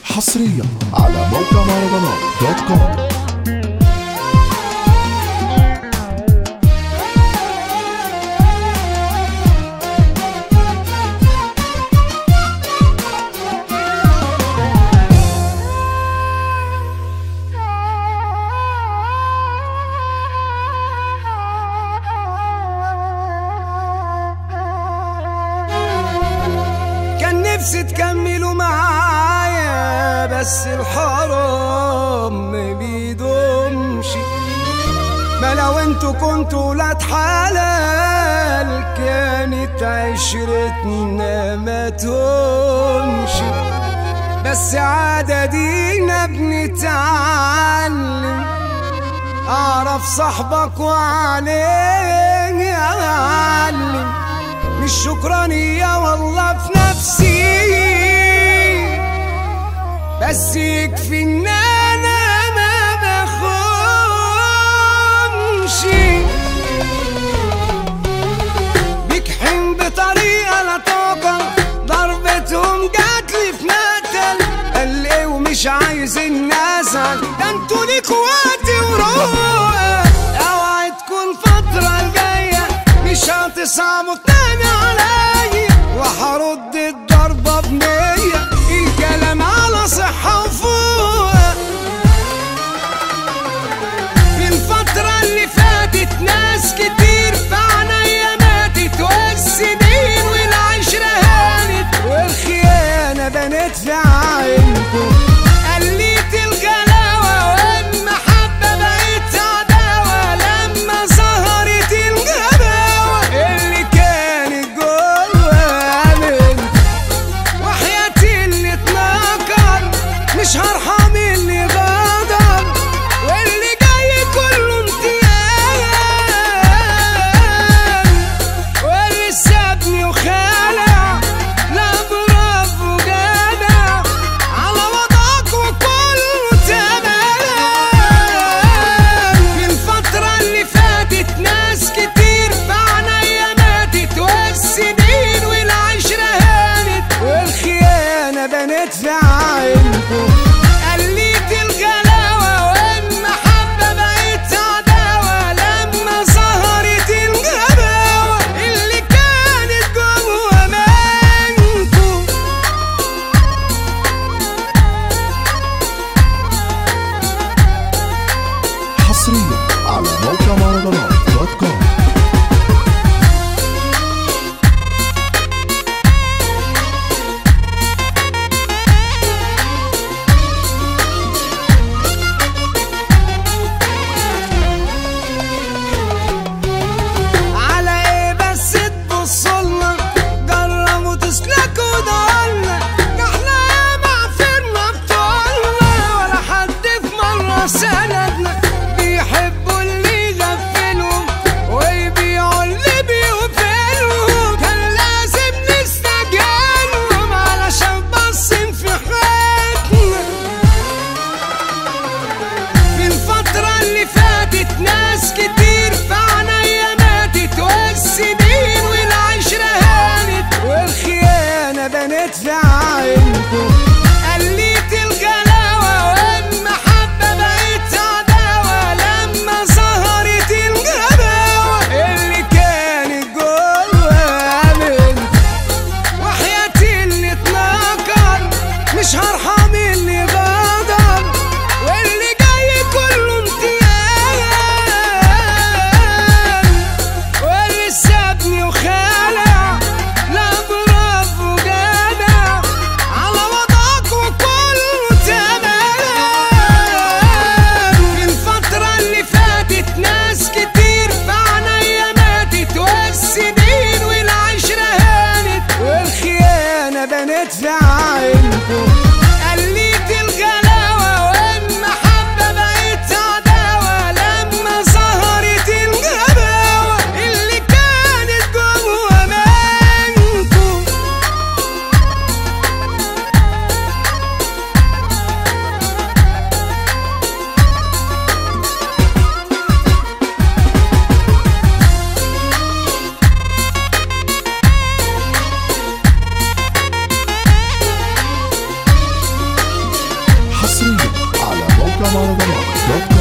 حصريا على موقع مهرجانات دوت كوم كان نفسي تكملوا معايا بس الحرام ما بيدومش ما لو انتوا كنتوا ولاد حلال كانت عشرتنا ما تهونش بس عادة دينا بنتعلم اعرف صاحبك وعليه اعلم مش شكرانية والله في نفسي بس يكفي ان انا ما بخونش بيكحن بطريقة لا طاقة ضربتهم جاتلي في مقتل قال ايه ومش عايز الناس ده انتوا ليكوا وقت وروقة اوعى تكون فترة الجاية مش هتصعبوا تاني عليا وهرد الضربة بنية الكلام على صحة وفوق في الفترة اللي فاتت ناس كتير في عينيا ماتت والسنين والعشرة هانت والخيانة بنت في عينكم قليت الغلاوة والمحبة بقت عداوة لما ظهرت الغباوة اللي كانت جوا منكم وحياتي اللي اتنكر مش هرحم اللي غدر واللي جاي كله امتياز واللي سابني وخلع لا برافو جدع على وضعك وكله تمام في الفترة اللي فاتت ناس كتير في عينيا ماتت والسنين والعشرة هانت والخيانة بنت في عينكم قليت الغلاوة والمحبة بقت عداوة لما ظهرت الغباوة اللي كانت جوا منكم حصريا على موقع مهرجانات دوت كوم على ايه بس تبصلنا جربوا تسلكوا دولنا احنا ياما عفرنا بطولنا ولا حد في مرة سندنا بيحبوا اللي يغفلهم ويبيعوا اللي بيوفلهم كان لازم نستجلهم علشان باصين في حياتنا في الفترة اللي فاتت ناس كتير في عينيا ماتت والسنين والعشرة هانت والخيانة بنت في عينكم قليت الغلاوة والمحبة بقت عداوة لما ظهرت الغباوة اللي كانت جوا منكم وحياتي اللي اتنكر مش هرحم اللي غدر واللي جاي كله امتياز واللي سابني وخلع لا برافو جدع على وضعك وكله تمام في الفترة اللي فاتت ناس كتير في عينيا ماتت والسنين والعشرة هانت والخيانة بنت في عينكم قليت الغلاوة والمحبة بقت عداوة لما ظهرت الغباوة اللي كانت جوا منكم مهرجانات دوت كوم